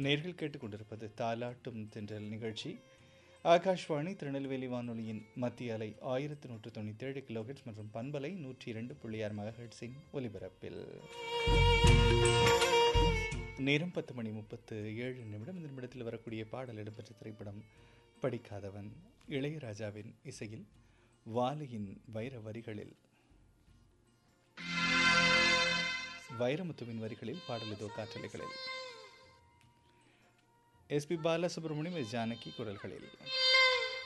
நேர்கள் கேட்டுக்கொண்டிருப்பது தாலாட்டும் தென்றல் நிகழ்ச்சி ஆகாஷ்வாணி திருநெல்வேலி வானொலியின் மத்திய அலை ஆயிரத்தி நூற்று தொண்ணூற்றி ஏழு கிலோஹெட்ஸ் மற்றும் பண்பலை நூற்றி இரண்டு புள்ளி ஆறு மெகாஹெட்ஸின் ஒலிபரப்பில் நேரம் பத்து மணி முப்பத்து ஏழு நிமிடம் இந்த நிமிடத்தில் வரக்கூடிய பாடல் இடம்பெற்ற திரைப்படம் படிக்காதவன் இளையராஜாவின் இசையில் வாலியின் வைர வரிகளில் வைரமுத்துவின் வரிகளில் பாடல் இதோ காற்றலைகளில் எஸ்பி பாலசுப்ரமணியம் எஸ் ஜானகி குரல்களில்